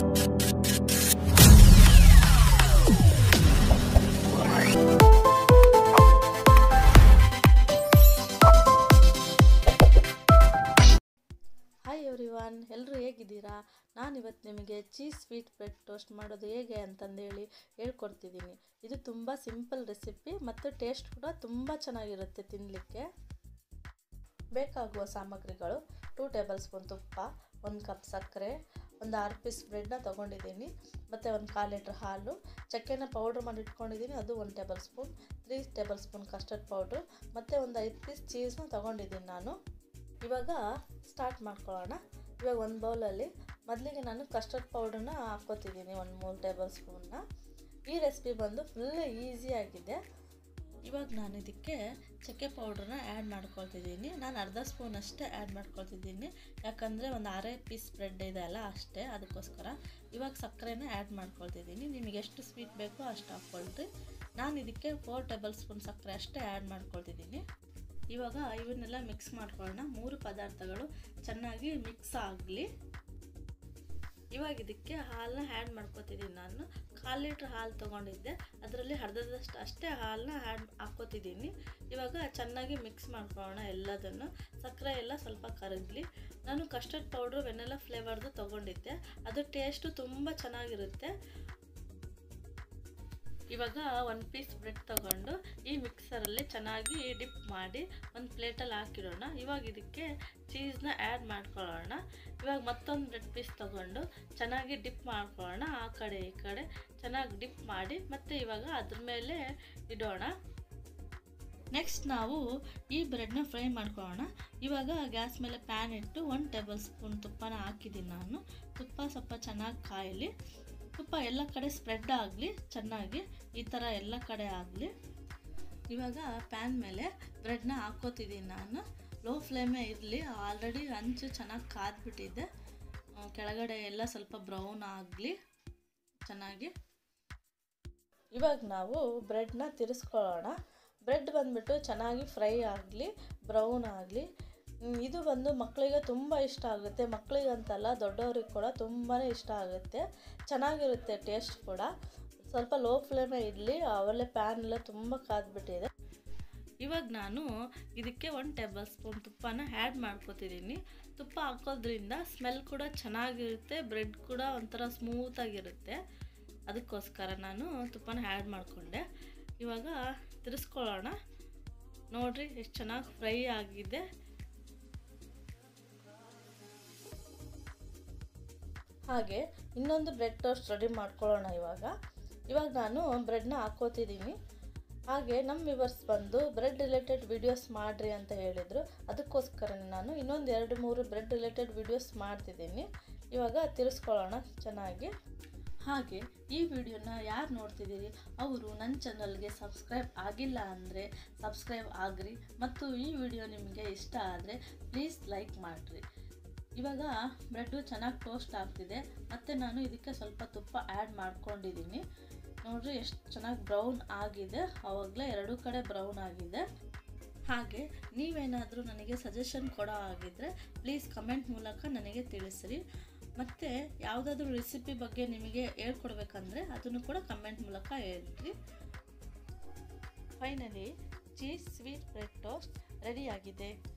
hi everyone ಎಲ್ಲರೂ ಹೇಗಿದ್ದೀರಾ ನಾನಿವತ್ತು ನಿಮಗೆ ಚೀಸ್ ಸ್ವೀಟ್ ಬ್ರೆಡ್ ಟೋಸ್ಟ್ ಮಾಡೋದು ಹೇಗೆ ಅಂತಂದೇಳಿ ಹೇಳ್ಕೊಡ್ತಿದ್ದೀನಿ ಇದು ತುಂಬ ಸಿಂಪಲ್ ರೆಸಿಪಿ ಮತ್ತು ಟೇಸ್ಟ್ ಕೂಡ ತುಂಬ ಚೆನ್ನಾಗಿರುತ್ತೆ ತಿನ್ನಲಿಕ್ಕೆ ಬೇಕಾಗುವ ಸಾಮಗ್ರಿಗಳು ಟೂ ಟೇಬಲ್ ಸ್ಪೂನ್ ತುಪ್ಪ ಒಂದು ಕಪ್ ಸಕ್ಕರೆ ಒಂದು ಆರು ಪೀಸ್ ಬ್ರೆಡ್ನ ತೊಗೊಂಡಿದ್ದೀನಿ ಮತ್ತು ಒಂದು ಕಾಲು ಲೀಟ್ರ್ ಹಾಲು ಚಕ್ಕೆನ ಪೌಡ್ರ್ ಮಾಡಿ ಇಟ್ಕೊಂಡಿದ್ದೀನಿ ಅದು ಒಂದು table spoon three table spoon custard powder ಮತ್ತು ಒಂದು ಐದು ಪೀಸ್ ಚೀಸ್ನ ತೊಗೊಂಡಿದ್ದೀನಿ ನಾನು ಇವಾಗ ಸ್ಟಾರ್ಟ್ ಮಾಡ್ಕೊಳ್ಳೋಣ ಇವಾಗ ಒಂದು ಬೌಲಲ್ಲಿ ಮೊದಲಿಗೆ ನಾನು ಕಸ್ಟರ್ಡ್ ಪೌಡ್ರನ್ನ ಹಾಕ್ಕೋತಿದ್ದೀನಿ ಒಂದು ಮೂರು ಟೇಬಲ್ ಸ್ಪೂನ್ನ ಈ ರೆಸಿಪಿ ಬಂದು ಫುಲ್ ಈಸಿಯಾಗಿದೆ ಇವಾಗ ನಾನು ಇದಕ್ಕೆ ಚಕ್ಕೆ ಪೌಡ್ರನ್ನ ಆ್ಯಡ್ ಮಾಡ್ಕೊಳ್ತಿದ್ದೀನಿ ನಾನು ಅರ್ಧ ಸ್ಪೂನ್ ಅಷ್ಟೇ ಆ್ಯಡ್ ಮಾಡ್ಕೊಳ್ತಿದ್ದೀನಿ ಯಾಕಂದರೆ ಒಂದು ಆರೇ ಪೀಸ್ ಬ್ರೆಡ್ ಇದೆ ಅಲ್ಲ ಅಷ್ಟೇ ಅದಕ್ಕೋಸ್ಕರ ಇವಾಗ ಸಕ್ಕರೆನ ಆ್ಯಡ್ ಮಾಡ್ಕೊಳ್ತಿದ್ದೀನಿ ನಿಮಗೆ ಎಷ್ಟು ಸ್ವೀಟ್ ಬೇಕೋ ಅಷ್ಟು ಹಾಕ್ಕೊಳ್ರಿ ನಾನು ಇದಕ್ಕೆ ಫೋರ್ ಟೇಬಲ್ ಸ್ಪೂನ್ ಸಕ್ಕರೆ ಅಷ್ಟೇ ಆ್ಯಡ್ ಮಾಡ್ಕೊಳ್ತಿದ್ದೀನಿ ಇವಾಗ ಇವನ್ನೆಲ್ಲ ಮಿಕ್ಸ್ ಮಾಡ್ಕೊಳ್ಳೋಣ ಮೂರು ಪದಾರ್ಥಗಳು ಚೆನ್ನಾಗಿ ಮಿಕ್ಸ್ ಆಗಲಿ ಇವಾಗ ಇದಕ್ಕೆ ಹಾಲನ್ನ ಆ್ಯಡ್ ಮಾಡ್ಕೊತಿದ್ದೀನಿ ನಾನು ಕಾಲು ಲೀಟ್ರ್ ಹಾಲು ತೊಗೊಂಡಿದ್ದೆ ಅದರಲ್ಲಿ ಅರ್ಧದಷ್ಟು ಅಷ್ಟೇ ಹಾಲನ್ನ ಆ್ಯಡ್ ಹಾಕ್ಕೋತಿದ್ದೀನಿ ಇವಾಗ ಚೆನ್ನಾಗಿ ಮಿಕ್ಸ್ ಮಾಡ್ಕೊಳ್ಳೋಣ ಎಲ್ಲದನ್ನು ಸಕ್ಕರೆ ಎಲ್ಲ ಸ್ವಲ್ಪ ಕರಗಲಿ ನಾನು ಕಸ್ಟರ್ಡ್ ಪೌಡ್ರು ವೆನೆಲ್ಲ ಫ್ಲೇವರ್ದು ತೊಗೊಂಡಿದ್ದೆ ಅದು ಟೇಸ್ಟು ತುಂಬ ಚೆನ್ನಾಗಿರುತ್ತೆ ಇವಾಗ ಒಂದು ಪೀಸ್ ಬ್ರೆಡ್ ತೊಗೊಂಡು ಈ ಮಿಕ್ಸರಲ್ಲಿ ಚೆನ್ನಾಗಿ ಡಿಪ್ ಮಾಡಿ ಒಂದು ಪ್ಲೇಟಲ್ಲಿ ಹಾಕಿಡೋಣ ಇವಾಗ ಇದಕ್ಕೆ ಚೀಸ್ನ ಆ್ಯಡ್ ಮಾಡ್ಕೊಳ್ಳೋಣ ಇವಾಗ ಮತ್ತೊಂದು ಬ್ರೆಡ್ ಪೀಸ್ ತೊಗೊಂಡು ಚೆನ್ನಾಗಿ ಡಿಪ್ ಮಾಡ್ಕೊಳ್ಳೋಣ ಆ ಕಡೆ ಈ ಕಡೆ ಚೆನ್ನಾಗಿ ಡಿಪ್ ಮಾಡಿ ಮತ್ತು ಇವಾಗ ಅದ್ರ ಮೇಲೆ ಇಡೋಣ ನೆಕ್ಸ್ಟ್ ನಾವು ಈ ಬ್ರೆಡ್ನ ಫ್ರೈ ಮಾಡ್ಕೊಳ್ಳೋಣ ಇವಾಗ ಗ್ಯಾಸ್ ಮೇಲೆ ಪ್ಯಾನ್ ಇಟ್ಟು ಒನ್ ಟೇಬಲ್ ಸ್ಪೂನ್ ತುಪ್ಪನ ಹಾಕಿದ್ದೀನಿ ನಾನು ತುಪ್ಪ ಸ್ವಲ್ಪ ಚೆನ್ನಾಗಿ ಕಾಯಲಿ ತುಪ್ಪ ಎಲ್ಲ ಕಡೆ ಸ್ಪ್ರೆಡ್ ಆಗಲಿ ಚೆನ್ನಾಗಿ ಈ ಥರ ಎಲ್ಲ ಕಡೆ ಆಗಲಿ ಇವಾಗ ಪ್ಯಾನ್ ಮೇಲೆ ಬ್ರೆಡ್ನ ಹಾಕ್ಕೋತಿದ್ದೀನಿ ನಾನು ಲೋ ಫ್ಲೇಮೇ ಇರಲಿ ಆಲ್ರೆಡಿ ಹಂಚು ಚೆನ್ನಾಗಿ ಕಾದ್ಬಿಟ್ಟಿದೆ ಕೆಳಗಡೆ ಎಲ್ಲ ಸ್ವಲ್ಪ ಬ್ರೌನ್ ಆಗಲಿ ಚೆನ್ನಾಗಿ ಇವಾಗ ನಾವು ಬ್ರೆಡ್ನ ತಿರ್ಸ್ಕೊಳ್ಳೋಣ ಬ್ರೆಡ್ ಬಂದುಬಿಟ್ಟು ಚೆನ್ನಾಗಿ ಫ್ರೈ ಆಗಲಿ ಬ್ರೌನ್ ಆಗಲಿ ಇದು ಬಂದು ಮಕ್ಕಳಿಗೆ ತುಂಬ ಇಷ್ಟ ಆಗುತ್ತೆ ಮಕ್ಕಳಿಗಂತಲ್ಲ ದೊಡ್ಡವ್ರಿಗೆ ಕೂಡ ತುಂಬಾ ಇಷ್ಟ ಆಗುತ್ತೆ ಚೆನ್ನಾಗಿರುತ್ತೆ ಟೇಸ್ಟ್ ಕೂಡ ಸ್ವಲ್ಪ ಲೋ ಫ್ಲೇಮೇ ಇರಲಿ ಅವಲ್ಲೇ ಪ್ಯಾನ್ ಎಲ್ಲ ತುಂಬ ಕಾದ್ಬಿಟ್ಟಿದೆ ಇವಾಗ ನಾನು ಇದಕ್ಕೆ ಒಂದು ಟೇಬಲ್ ಸ್ಪೂನ್ ತುಪ್ಪನ ಆ್ಯಡ್ ಮಾಡ್ಕೊತಿದ್ದೀನಿ ತುಪ್ಪ ಹಾಕೋದ್ರಿಂದ ಸ್ಮೆಲ್ ಕೂಡ ಚೆನ್ನಾಗಿರುತ್ತೆ ಬ್ರೆಡ್ ಕೂಡ ಒಂಥರ ಸ್ಮೂತಾಗಿರುತ್ತೆ ಅದಕ್ಕೋಸ್ಕರ ನಾನು ತುಪ್ಪನ ಆ್ಯಡ್ ಮಾಡಿಕೊಂಡೆ ಇವಾಗ ತಿರ್ಸ್ಕೊಳ್ಳೋಣ ನೋಡಿರಿ ಎಷ್ಟು ಚೆನ್ನಾಗಿ ಫ್ರೈ ಆಗಿದೆ ಹಾಗೆ ಇನ್ನೊಂದು ಬ್ರೆಡ್ ಟೋಸ್ಟ್ ರೆಡಿ ಮಾಡ್ಕೊಳ್ಳೋಣ ಇವಾಗ ಇವಾಗ ನಾನು ಬ್ರೆಡ್ನ ಹಾಕೋತಿದ್ದೀನಿ ಹಾಗೆ ನಮ್ಮ ವಿವರ್ಸ್ ಬಂದು ಬ್ರೆಡ್ ರಿಲೇಟೆಡ್ ವಿಡಿಯೋಸ್ ಮಾಡಿರಿ ಅಂತ ಹೇಳಿದರು ಅದಕ್ಕೋಸ್ಕರನೇ ನಾನು ಇನ್ನೊಂದು ಎರಡು ಮೂರು ಬ್ರೆಡ್ ರಿಲೇಟೆಡ್ ವಿಡಿಯೋಸ್ ಮಾಡ್ತಿದ್ದೀನಿ ಇವಾಗ ತಿರ್ಸ್ಕೊಳ್ಳೋಣ ಚೆನ್ನಾಗಿ ಹಾಗೆ ಈ ವಿಡಿಯೋನ ಯಾರು ನೋಡ್ತಿದ್ದೀರಿ ಅವರು ನನ್ನ ಚಾನಲ್ಗೆ ಸಬ್ಸ್ಕ್ರೈಬ್ ಆಗಿಲ್ಲ ಅಂದರೆ ಸಬ್ಸ್ಕ್ರೈಬ್ ಆಗಿರಿ ಮತ್ತು ಈ ವಿಡಿಯೋ ನಿಮಗೆ ಇಷ್ಟ ಆದರೆ ಪ್ಲೀಸ್ ಲೈಕ್ ಮಾಡಿರಿ ಇವಾಗ ಬ್ರೆಡ್ಡು ಚೆನ್ನಾಗಿ ಟೋಸ್ಟ್ ಆಗ್ತಿದೆ ಮತ್ತು ನಾನು ಇದಕ್ಕೆ ಸ್ವಲ್ಪ ತುಪ್ಪ ಆ್ಯಡ್ ಮಾಡ್ಕೊಂಡಿದ್ದೀನಿ ನೋಡಿರಿ ಎಷ್ಟು ಚೆನ್ನಾಗಿ ಬ್ರೌನ್ ಆಗಿದೆ ಆವಾಗಲೇ ಎರಡೂ ಕಡೆ ಬ್ರೌನ್ ಆಗಿದೆ ಹಾಗೆ ನೀವೇನಾದರೂ ನನಗೆ ಸಜೆಷನ್ ಕೊಡೋ ಆಗಿದ್ದರೆ ಪ್ಲೀಸ್ ಕಮೆಂಟ್ ಮೂಲಕ ನನಗೆ ತಿಳಿಸಿರಿ ಮತ್ತು ಯಾವುದಾದ್ರೂ ರೆಸಿಪಿ ಬಗ್ಗೆ ನಿಮಗೆ ಹೇಳ್ಕೊಡ್ಬೇಕಂದ್ರೆ ಅದನ್ನು ಕೂಡ ಕಮೆಂಟ್ ಮೂಲಕ ಹೇಳ್ರಿ finally cheese sweet bread toast ರೆಡಿಯಾಗಿದೆ